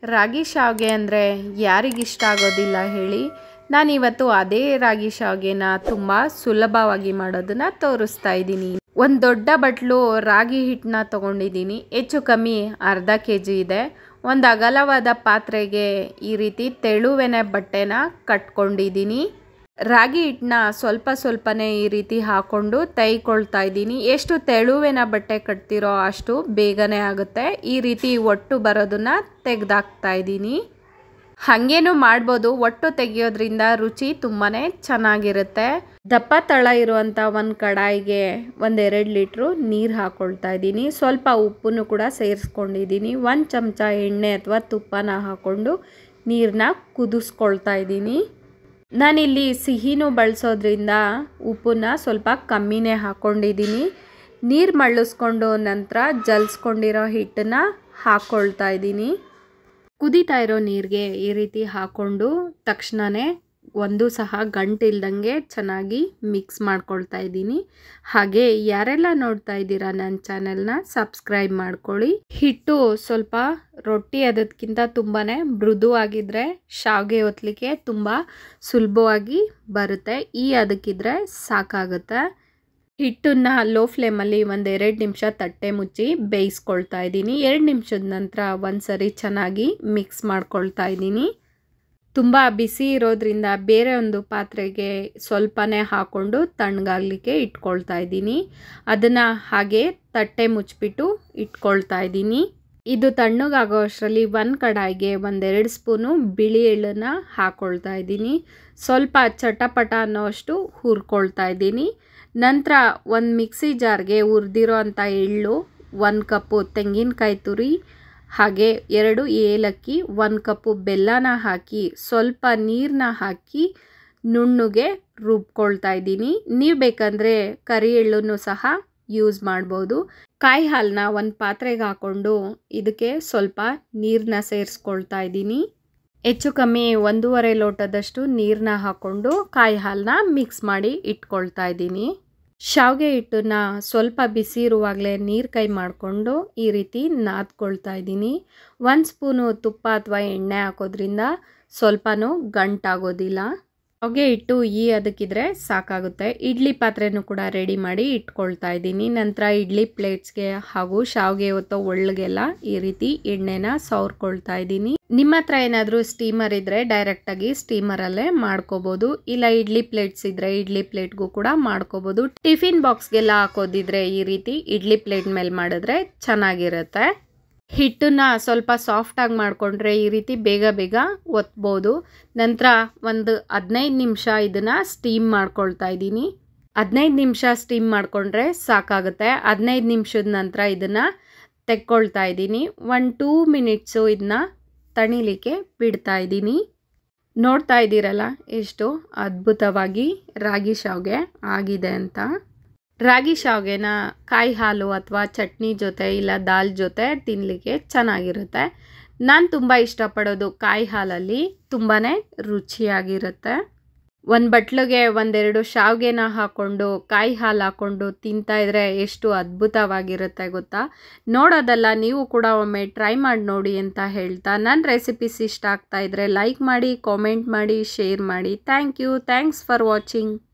ರಾಗಿ ಶಾವಿಗೆ ಅಂದರೆ ಯಾರಿಗಿಷ್ಟ ಆಗೋದಿಲ್ಲ ಹೇಳಿ ನಾನಿವತ್ತು ಅದೇ ರಾಗಿ ಶಾವಿಗೆನ ತುಂಬ ಸುಲಭವಾಗಿ ಮಾಡೋದನ್ನು ತೋರಿಸ್ತಾ ಇದ್ದೀನಿ ಒಂದು ದೊಡ್ಡ ಬಟ್ಲು ರಾಗಿ ಹಿಟ್ಟನ್ನ ತೊಗೊಂಡಿದ್ದೀನಿ ಹೆಚ್ಚು ಕಮ್ಮಿ ಅರ್ಧ ಕೆ ಜಿ ಇದೆ ಒಂದು ಅಗಲವಾದ ಪಾತ್ರೆಗೆ ಈ ರೀತಿ ತೆಳುವೆನ ಬಟ್ಟೆನ ಕಟ್ಕೊಂಡಿದ್ದೀನಿ ರಾಗಿ ಹಿಟ್ಟನ್ನ ಸ್ವಲ್ಪ ಸ್ವಲ್ಪನೇ ಈ ರೀತಿ ಹಾಕ್ಕೊಂಡು ತೈಕೊಳ್ತಾ ಇದ್ದೀನಿ ಎಷ್ಟು ತೆಳುವೆನ ಬಟ್ಟೆ ಕಟ್ತಿರೋ ಅಷ್ಟು ಬೇಗನೆ ಆಗುತ್ತೆ ಈ ರೀತಿ ಒಟ್ಟು ಬರೋದನ್ನ ತೆಗೆದಾಕ್ತಾ ಇದ್ದೀನಿ ಹಾಗೇನೂ ಮಾಡ್ಬೋದು ಒಟ್ಟು ತೆಗಿಯೋದ್ರಿಂದ ರುಚಿ ತುಂಬಾ ಚೆನ್ನಾಗಿರುತ್ತೆ ದಪ್ಪ ತಳ ಇರುವಂಥ ಒಂದು ಕಡಾಯಿಗೆ ಒಂದೆರಡು ಲೀಟ್ರು ನೀರು ಹಾಕ್ಕೊಳ್ತಾ ಇದ್ದೀನಿ ಸ್ವಲ್ಪ ಉಪ್ಪನ್ನು ಕೂಡ ಸೇರಿಸ್ಕೊಂಡಿದ್ದೀನಿ ಒಂದು ಚಮಚ ಎಣ್ಣೆ ಅಥವಾ ತುಪ್ಪನ ಹಾಕ್ಕೊಂಡು ನೀರನ್ನ ಕುದಿಸ್ಕೊಳ್ತಾ ಇದ್ದೀನಿ ನಾನಿಲ್ಲಿ ಸಿಹಿನೂ ಬಳಸೋದ್ರಿಂದ ಉಪ್ಪನ್ನ ಸ್ವಲ್ಪ ಕಮ್ಮಿನೇ ಹಾಕ್ಕೊಂಡಿದ್ದೀನಿ ನೀರು ಮಳ್ಳಿಸ್ಕೊಂಡು ನಂತರ ಜಲ್ಸ್ಕೊಂಡಿರೋ ಹಿಟ್ಟನ್ನ ಹಾಕ್ಕೊಳ್ತಾ ಇದ್ದೀನಿ ಕುದೀತಾ ಇರೋ ನೀರಿಗೆ ಈ ರೀತಿ ಹಾಕ್ಕೊಂಡು ತಕ್ಷಣವೇ ಒಂದು ಸಹ ಗಂಟಿಲ್ದಂಗೆ ಚೆನ್ನಾಗಿ ಮಿಕ್ಸ್ ಮಾಡ್ಕೊಳ್ತಾ ಇದ್ದೀನಿ ಹಾಗೆ ಯಾರೆಲ್ಲ ನೋಡ್ತಾ ಇದ್ದೀರಾ ನನ್ನ ಚಾನೆಲ್ನ ಸಬ್ಸ್ಕ್ರೈಬ್ ಮಾಡ್ಕೊಳ್ಳಿ ಹಿಟ್ಟು ಸ್ವಲ್ಪ ರೊಟ್ಟಿ ಅದಕ್ಕಿಂತ ತುಂಬಾ ಮೃದುವಾಗಿದ್ದರೆ ಶಾವಿಗೆ ಒತ್ತಲಿಕ್ಕೆ ತುಂಬ ಸುಲಭವಾಗಿ ಬರುತ್ತೆ ಈ ಅದಕ್ಕಿದ್ರೆ ಸಾಕಾಗುತ್ತೆ ಹಿಟ್ಟನ್ನ ಲೋ ಫ್ಲೇಮಲ್ಲಿ ಒಂದು ಎರಡು ನಿಮಿಷ ತಟ್ಟೆ ಮುಚ್ಚಿ ಬೇಯಿಸ್ಕೊಳ್ತಾ ಇದ್ದೀನಿ ಎರಡು ನಿಮಿಷದ ನಂತರ ಒಂದು ಸರಿ ಚೆನ್ನಾಗಿ ಮಿಕ್ಸ್ ಮಾಡ್ಕೊಳ್ತಾ ಇದ್ದೀನಿ ತುಂಬ ಬಿಸಿ ಇರೋದ್ರಿಂದ ಬೇರೆ ಒಂದು ಪಾತ್ರೆಗೆ ಸ್ವಲ್ಪನೇ ಹಾಕ್ಕೊಂಡು ತಣ್ಣಗಾಗಲಿಕ್ಕೆ ಇಟ್ಕೊಳ್ತಾ ಇದ್ದೀನಿ ಅದನ್ನು ಹಾಗೆ ತಟ್ಟೆ ಮುಚ್ಚಿಬಿಟ್ಟು ಇಟ್ಕೊಳ್ತಾ ಇದ್ದೀನಿ ಇದು ತಣ್ಣಗಾಗೋ ಅಷ್ಟರಲ್ಲಿ ಒಂದು ಕಡಾಯಿಗೆ ಒಂದೆರಡು ಸ್ಪೂನು ಬಿಳಿ ಎಳ್ಳನ್ನು ಹಾಕ್ಕೊಳ್ತಾ ಇದ್ದೀನಿ ಸ್ವಲ್ಪ ಚಟಪಟ ಅನ್ನೋಷ್ಟು ಹುರ್ಕೊಳ್ತಾ ಇದ್ದೀನಿ ನಂತರ ಒಂದು ಮಿಕ್ಸಿ ಜಾರ್ಗೆ ಹುರಿದಿರೋ ಅಂಥ ಎಳ್ಳು ಒಂದು ಕಪ್ಪು ತೆಂಗಿನಕಾಯಿ ತುರಿ ಹಾಗೆ ಎರಡು ಏಲಕ್ಕಿ ಒಂದು ಕಪ್ಪು ಬೆಲ್ಲನ ಹಾಕಿ ಸ್ವಲ್ಪ ನೀರನ್ನ ಹಾಕಿ ನುಣ್ಣಗೆ ರುಬ್ಕೊಳ್ತಾ ಇದ್ದೀನಿ ನೀವು ಬೇಕಂದರೆ ಕರಿ ಎಳ್ಳನ್ನು ಸಹ ಯೂಸ್ ಮಾಡ್ಬೋದು ಕಾಯಿ ಹಾಲನ್ನ ಒಂದು ಪಾತ್ರೆಗೆ ಹಾಕ್ಕೊಂಡು ಇದಕ್ಕೆ ಸ್ವಲ್ಪ ನೀರನ್ನ ಸೇರಿಸ್ಕೊಳ್ತಾ ಇದ್ದೀನಿ ಹೆಚ್ಚು ಕಮ್ಮಿ ಒಂದೂವರೆ ಲೋಟದಷ್ಟು ನೀರನ್ನ ಹಾಕ್ಕೊಂಡು ಕಾಯಿ ಹಾಲನ್ನ ಮಿಕ್ಸ್ ಮಾಡಿ ಇಟ್ಕೊಳ್ತಾ ಇದ್ದೀನಿ ಶಾವಿಗೆ ಹಿಟ್ಟನ್ನ ಸ್ವಲ್ಪ ಬಿಸಿ ಇರುವಾಗಲೇ ನೀರು ಕೈ ಮಾಡಿಕೊಂಡು ಈ ರೀತಿ ನಾದ್ಕೊಳ್ತಾ ಇದ್ದೀನಿ ಒಂದು ಸ್ಪೂನು ತುಪ್ಪ ಅಥವಾ ಎಣ್ಣೆ ಹಾಕೋದ್ರಿಂದ ಸ್ವಲ್ಪನೂ ಗಂಟಾಗೋದಿಲ್ಲ ಹೊಗೆ ಇಟ್ಟು ಈ ಅದಕ್ಕಿದ್ರೆ ಸಾಕಾಗುತ್ತೆ ಇಡ್ಲಿ ಪಾತ್ರೆನೂ ಕೂಡ ರೆಡಿ ಮಾಡಿ ಇಟ್ಕೊಳ್ತಾ ಇದ್ದೀನಿ ನಂತರ ಇಡ್ಲಿ ಪ್ಲೇಟ್ಸ್ಗೆ ಹಾಗೂ ಶಾವಿಗೆ ಹೊತ್ತೋ ಒಳ್ಳಗೆಲ್ಲ ಈ ರೀತಿ ಎಣ್ಣೆನ ಸವರ್ಕೊಳ್ತಾ ಇದ್ದೀನಿ ನಿಮ್ಮ ಹತ್ರ ಏನಾದರೂ ಸ್ಟೀಮರ್ ಇದ್ದರೆ ಡೈರೆಕ್ಟಾಗಿ ಸ್ಟೀಮರಲ್ಲೇ ಮಾಡ್ಕೋಬೋದು ಇಲ್ಲ ಇಡ್ಲಿ ಪ್ಲೇಟ್ಸ್ ಇದ್ದರೆ ಇಡ್ಲಿ ಪ್ಲೇಟ್ಗೂ ಕೂಡ ಮಾಡ್ಕೋಬೋದು ಟಿಫಿನ್ ಬಾಕ್ಸ್ಗೆಲ್ಲ ಹಾಕೋದಿದ್ರೆ ಈ ರೀತಿ ಇಡ್ಲಿ ಪ್ಲೇಟ್ ಮೇಲೆ ಮಾಡಿದ್ರೆ ಚೆನ್ನಾಗಿರುತ್ತೆ ಹಿಟ್ಟನ್ನ ಸ್ವಲ್ಪ ಸಾಫ್ಟಾಗಿ ಮಾಡಿಕೊಂಡ್ರೆ ಈ ರೀತಿ ಬೇಗ ಬೇಗ ಒತ್ಬೋದು ನಂತರ ಒಂದು ಹದಿನೈದು ನಿಮಿಷ ಇದನ್ನು ಸ್ಟೀಮ್ ಮಾಡ್ಕೊಳ್ತಾ ಇದ್ದೀನಿ ಹದಿನೈದು ನಿಮಿಷ ಸ್ಟೀಮ್ ಮಾಡಿಕೊಂಡ್ರೆ ಸಾಕಾಗುತ್ತೆ ಹದಿನೈದು ನಿಮಿಷದ ನಂತರ ಇದನ್ನು ತೆಕ್ಕೊಳ್ತಾ ಇದ್ದೀನಿ ಒನ್ ಟೂ ಮಿನಿಟ್ಸು ಇದನ್ನ ತಣಿಲಿಕ್ಕೆ ಬಿಡ್ತಾ ಇದ್ದೀನಿ ನೋಡ್ತಾ ಇದ್ದೀರಲ್ಲ ಎಷ್ಟು ಅದ್ಭುತವಾಗಿ ರಾಗಿ ಶಾವಿಗೆ ಆಗಿದೆ ಅಂತ ರಾಗಿ ಶಾವಿಗೆನ ಕಾಯಿ ಹಾಲು ಅಥವಾ ಚಟ್ನಿ ಜೊತೆ ಇಲ್ಲ ದಾಲ್ ಜೊತೆ ತಿನ್ನಲಿಕ್ಕೆ ಚೆನ್ನಾಗಿರುತ್ತೆ ನಾನು ತುಂಬ ಇಷ್ಟಪಡೋದು ಕಾಯಿ ಹಾಲಲ್ಲಿ ತುಂಬಾ ರುಚಿಯಾಗಿರುತ್ತೆ ಒಂದು ಬಟ್ಲಿಗೆ ಒಂದೆರಡು ಶಾವಿಗೆನ ಹಾಕ್ಕೊಂಡು ಕಾಯಿ ಹಾಲು ಹಾಕ್ಕೊಂಡು ತಿಂತಾಯಿದ್ರೆ ಎಷ್ಟು ಅದ್ಭುತವಾಗಿರುತ್ತೆ ಗೊತ್ತಾ ನೋಡೋದಲ್ಲ ನೀವು ಕೂಡ ಒಮ್ಮೆ ಟ್ರೈ ಮಾಡಿ ನೋಡಿ ಅಂತ ಹೇಳ್ತಾ ನನ್ನ ರೆಸಿಪೀಸ್ ಇಷ್ಟ ಆಗ್ತಾ ಇದ್ದರೆ ಲೈಕ್ ಮಾಡಿ ಕಾಮೆಂಟ್ ಮಾಡಿ ಶೇರ್ ಮಾಡಿ thank you thanks for watching